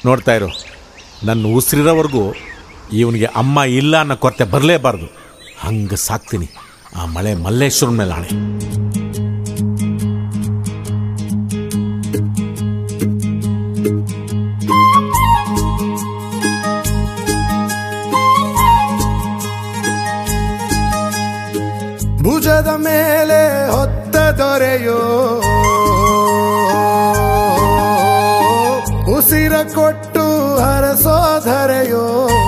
ನೋಡ್ತಾ ಇರು ನನ್ನ ಉಸಿರಿರೋವರೆಗೂ ಇವನಿಗೆ ಅಮ್ಮ ಇಲ್ಲ ಅನ್ನೋ ಕೊರತೆ ಬರಲೇಬಾರ್ದು ಹಂಗೆ ಸಾಕ್ತೀನಿ ಆ ಮಳೆ ಮಲ್ಲೇಶ್ವರನ ಮೇಲೆ ಆಣೆ ಭುಜದ ಮೇಲೆ ಹೊತ್ತ ದೊರೆಯೋ ಉಸಿರ ಕೊಟ್ಟು ಹರಸೋಧರೆಯೋ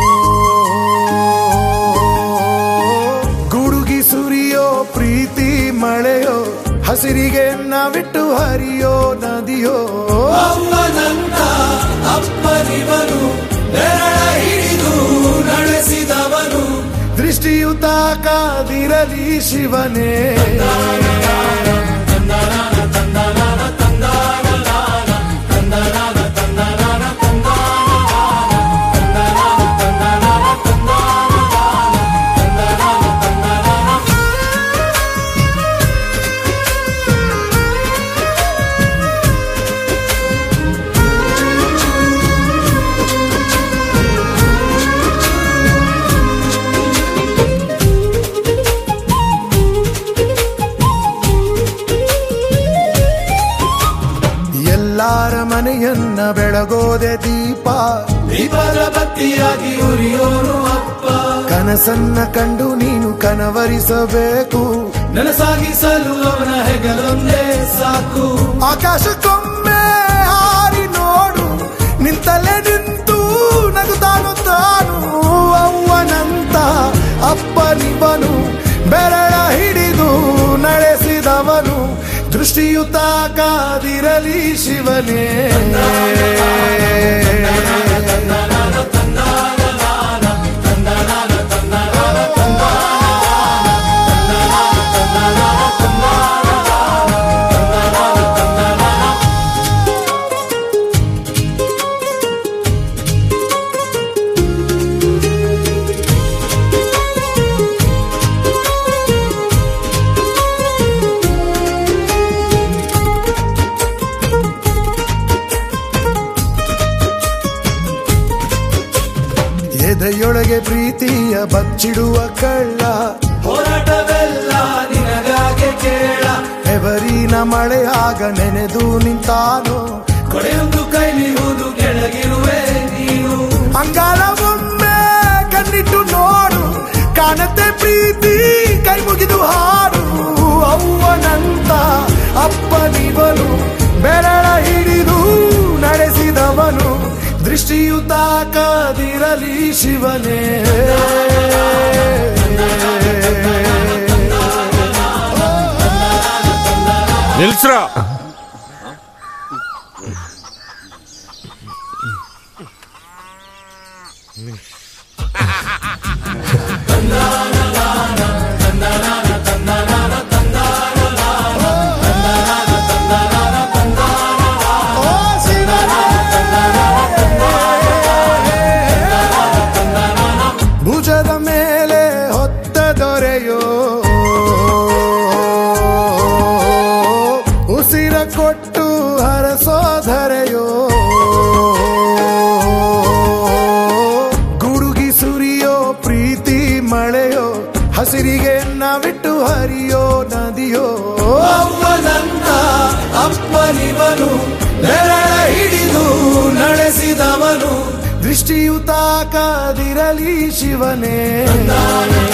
ಗುಡುಗಿ ಸುರಿಯೋ ಪ್ರೀತಿ ಮಳೆಯೋ ಹಸಿರಿಗೆ ಬಿಟ್ಟು ಹರಿಯೋ ನದಿಯೋ ಅಮ್ಮನಂತ ಅಪ್ಪನಿವನು ನೆರಳ ಹಿಡಿದು ನಡೆಸಿದವನು ದೃಷ್ಟಿಯು ತಾಕಾದಿರಲಿ ಶಿವನೇ ಎಲ್ಲಾರ ಮನೆಯನ್ನ ಬೆಳಗೋದೆ ದೀಪ ದೀಪದ ಬತ್ತಿಯಾಗಿ ಉರಿಯೋನು ಅಪ್ಪ ಕನಸನ್ನ ಕಂಡು ನೀನು ಕನವರಿಸಬೇಕು ನನಸಾಗಿಸಲು ಅವನ ಹೆಗಲೊಂದೇ ಸಾಕು ಆಕಾಶಕ್ಕೊಮ್ಮೆ ಹಾರಿ ನೋಡು ನಿಂತಲ್ಲೇ ನಿಂತು ನಗುತ್ತಾನು ತಾನು ಅವ್ವನಂತ ಅಪ್ಪನಿವನು ಬೆರಳ ಹಿಡಿದು ನಡೆಸಿದವನು ದೃಷ್ಟಿಯು ತಾಕಾದಿರಲಿ ಶಿವನೇ ಎದೆಯೊಳಗೆ ಪ್ರೀತಿಯ ಬಚ್ಚಿಡುವ ಕಳ್ಳ ಹೋರಾಟವೆಲ್ಲ ನಿನಗಾಗೆ ಕೇಳ ಹೆವರಿನ ಮಳೆಯಾಗ ನೆನೆದು ನಿಂತಾನು ಕೊಡೆಯೊಂದು ಕೈಲಿರುವುದು ಕೆಳಗಿರುವೆ ನೀನು ಅಂಗಾಲವೊಮ್ಮೆ ಕಣ್ಣಿಟ್ಟು ನೋಡು ಕಾಣತ್ತೆ ಪ್ರೀತಿ ಕೈ ಮುಗಿದು ಹಾಡು ಅವ್ವನಂತ ಅಪ್ಪನಿವನು ಬೆರಳ ಹಿಡಿದು ನಡೆಸಿದವನು ದೃಷ್ಟಿಯು ತಾಕದಿರಲಿ ಶಿವನೇ ನಿಲ್ಸ್ರ ಭುಜದ ಮೇಲೆ ಹೊತ್ತ ದೊರೆಯೋ ಉಸಿರ ಕೊಟ್ಟು ಹರಸೋಧರೆಯೋ ಗುಡುಗಿ ಸುರಿಯೋ ಪ್ರೀತಿ ಮಳೆಯೋ ಹಸಿರಿಗೆ ಬಿಟ್ಟು ಹರಿಯೋ ನದಿಯೋ ಅವ್ವನಂತ ಅಪ್ಪನಿವನು ನೆರಳ ಹಿಡಿದು ನಡೆಸಿದವನು ದೃಷ್ಟಿಯು ತಾಕದಿರಲಿ ಶಿವನೇ